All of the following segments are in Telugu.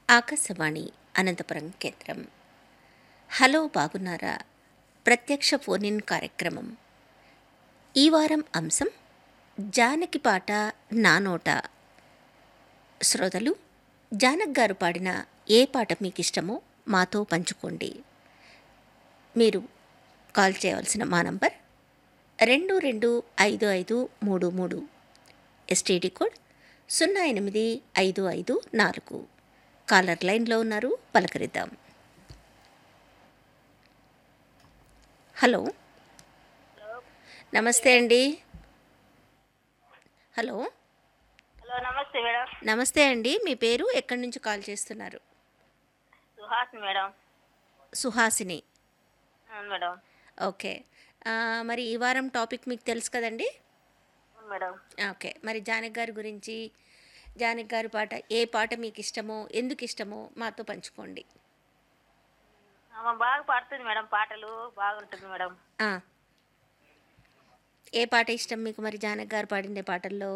ఆకాశవాణి అనంతపురం కేంద్రం హలో బాగున్నారా ప్రత్యక్ష ఫోన్ ఇన్ కార్యక్రమం ఈ వారం అంశం జానకి పాట నా నోట శ్రోతలు జానక్ గారు పాడిన ఏ పాట మీకు ఇష్టమో మాతో పంచుకోండి మీరు కాల్ చేయవలసిన మా నంబర్ రెండు రెండు ఐదు ఐదు మూడు మూడు ఎస్టీడీ కోడ్ సున్నా ఎనిమిది ఐదు ఐదు నాలుగు కాలర్ లైన్లో ఉన్నారు పలకరిద్దాం హలో నమస్తే అండి హలో హలో నమస్తే మేడం నమస్తే అండి మీ పేరు ఎక్కడి నుంచి కాల్ చేస్తున్నారు సుహాస్ మేడం సుహాసిని అవును మేడం ఓకే ఆ, మరి ఈ వారం టాపిక్ మీకు తెలుసు కదండి అవును మేడం ఓకే మరి జానక్ గారి గురించి జానక్ గారి పాట ఏ పాట మీకు ఇష్టమో ఎందుకు ఇష్టమో మాతో పంచుకోండి ఆమె బాగా పాడుతుంది మేడం పాటలు బాగుంటుంది మేడం ఆ. ఏ పాట ఇష్టం మీకు మరి జానక్ గారు పాడిన పాటల్లో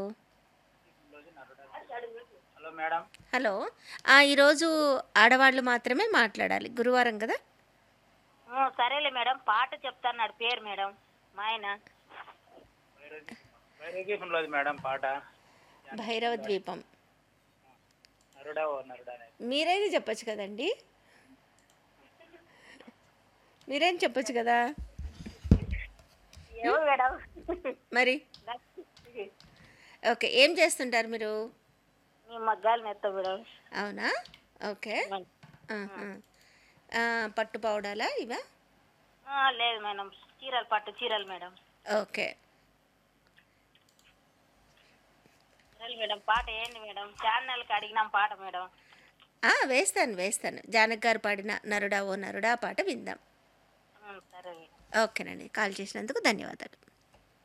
హలో మేడం హలో ఆ, ఈరోజు ఆడవాళ్ళు మాత్రమే మాట్లాడాలి గురువారం కదా ఉం, సరేలే మేడం పాట చెప్తాన్నాడు పేరు మేడం మా ఆయన వైరగీపంలోది మేడం పాట భైరవ ద్వీపం నరుడా ఓ నరుడా అనేది మీరైనా చెప్పొచ్చు కదండి మీరేం చెప్పొచ్చు కదా ఎవరు మేడం మరి ఓకే ఏం చేస్తుంటారు మీరు మీ మగ్గాలు నెత్త మేడం అవునా ఓకే ఆహా. ఆ, పట్టు పౌడాలా ఇవా ఆ, లేదు మేడం చీరలు పట్టు చీరలు మేడం ఓకే సరే మేడం పాట ఏంటి మేడం ఛానల్కి అడిగినాం పాట మేడం ఆ, వేస్తాను వేస్తాను జానక్ గారు పాడిన నరుడా ఓ నరుడా పాట విందాం ఉం, సరే ఓకేనండి కాల్ చేసినందుకు ధన్యవాదాలు